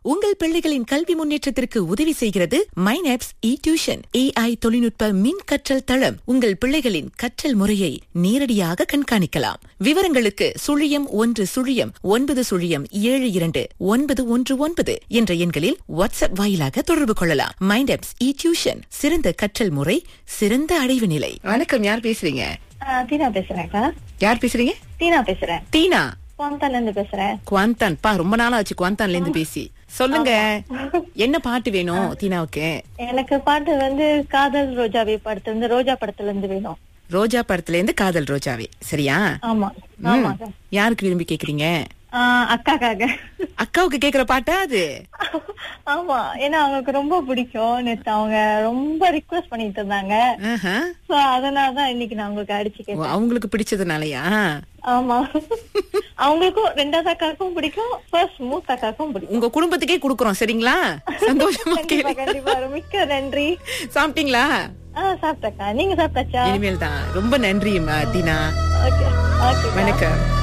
உங்கள் பிள்ளைகளின் கல்வி முன்னேற்றத்திற்கு உதவி செய்கிறது மைனாப்ஸ் இ டியூஷன் ஏஐ தொழில்நுட்ப மின் கற்றல் தளம் உங்கள் பிள்ளைகளின் கற்றல் முறையை நேரடியாக கண்காணிக்கலாம் விவரங்களுக்கு சுழியம் ஒன்று சுழியம் ஒன்பது சுழியம் ஏழு இரண்டு ஒன்பது ஒன்று ஒன்பது என்ற எண்களில் வாட்ஸ்அப் வாயிலாக தொடர்பு கொள்ளலாம் மைண்டாப்ஸ் இ டியூஷன் சிறந்த கற்றல் முறை சிறந்த அடைவு நிலை வணக்கம் யார் பேசுறீங்க ஆ, தீனா பேசுறேன்க்கா யார் பேசுறீங்க தீனா பேசுறேன் டீனா குவாந்தால இருந்து பேசுறேன் குவாந்தான் பா ரொம்ப நாளா ஆச்சு குவாந்தான்ல இருந்து பேசி சொல்லுங்க என்ன பாட்டு வேணும் டீனாவுக்கு எனக்கு பாட்டு வந்து காதல் ரோஜாவே படத்துல இருந்து ரோஜா படத்துல இருந்து வேணும் ரோஜா படத்துல இருந்து காதல் ரோஜாவே சரியா ஆமா ம். ஆமாக்கா யாருக்கு விரும்பி கேக்குறீங்க ஆ, அக்காக்காக அக்காவுக்கு கேக்குற பாட்டா அது ஆமா ஏன்னா அவங்களுக்கு ரொம்ப பிடிக்கும் நேத்து அவங்க ரொம்ப ரிக்வெஸ்ட் பண்ணிட்டு இருந்தாங்க ஆஹா. சோ அதனாலதான் இன்னைக்கு நான் உங்களுக்கு அடிச்சு ஓ, கேட்டேன் அவங்களுக்கு பிடிச்சதுனாலயா ஆமா அவங்களுக்கும் ரெண்டாவது அக்காவுக்கும் பிடிக்கும் ஃபர்ஸ்ட் மூத்த அக்காவுக்கும் பிடிக்கும் உங்க குடும்பத்துக்கே குடுக்குறோம் சரிங்களா சந்தோஷமா கண்டிப்பா கேளுங்க கண்டிப்பா மிக்க நன்றி சாப்பிட்டீங்களா ஆ சாப்பிட்டக்கா நீங்க சாப்பிட்டாச்சா இனிமேல் தான் ரொம்ப நன்றி டீனா ஓகே ஓகே வணக்கம்